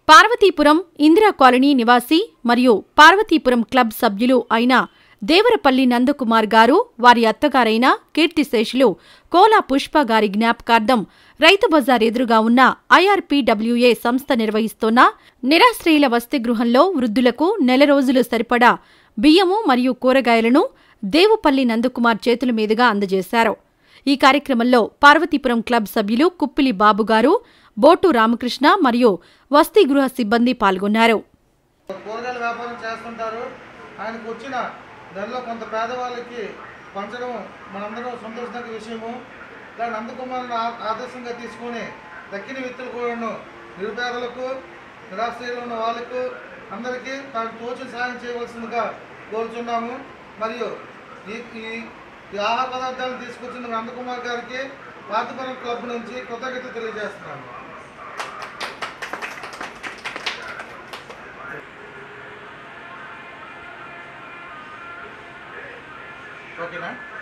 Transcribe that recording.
Parvathipuram Indira colony నివాసి మరియు Parvathipuram club సభ్యులు అయిన దేవరపల్లి నందకుమార్ గారు వారి అత్తగారైన కీర్తిశేషులు కోలా పుష్ప గారి జ్ఞాపకార్థం రైతు బజార్ ఎదురుగా ఉన్న ఐఆర్పీడబ్ల్యూఏ సంస్థ నిర్వహిస్తోన్న నిరాశ్రయుల వసతి గృహంలో వృద్ధులకు నెల రోజులు సరిపడా బియ్యము మరియు కూరగాయలను దేవుపల్లి నందకుమార్ చేతుల మీదుగా అందజేశారు ఈ కార్యక్రమంలో పార్వతీపురం క్లబ్ సభ్యులు కుప్పిలి బాబు గారు బోటు రామకృష్ణ మరియు వసతి గృహ సిబ్బంది పాల్గొన్నారు కూరగాయల వ్యాపారం చేస్తుంటారు ఆయనకు వచ్చిన ధరలో కొంత పేదవాళ్ళకి పంచడం మనందరం సంతోషదగ్గ విషయము ఇలా నందకుమారుని ఆ- ఆదర్శంగా తీసుకొని దక్కిన వ్యక్తులు కూడాను నిరుపేదలకు నిరాశ్రయులు ఉన్న వాళ్ళకు అందరికీ తాను తోచిన సాయం చేయవలసిందిగా కోరుచున్నాము మరియు ఈ ఈ ఈ ఆహార పదార్థాలను తీసుకొచ్చిన నందకుమార్ గారికి పాతపురం క్లబ్ నుంచి కృతజ్ఞత తెలియజేస్తున్నాము ఓకేనా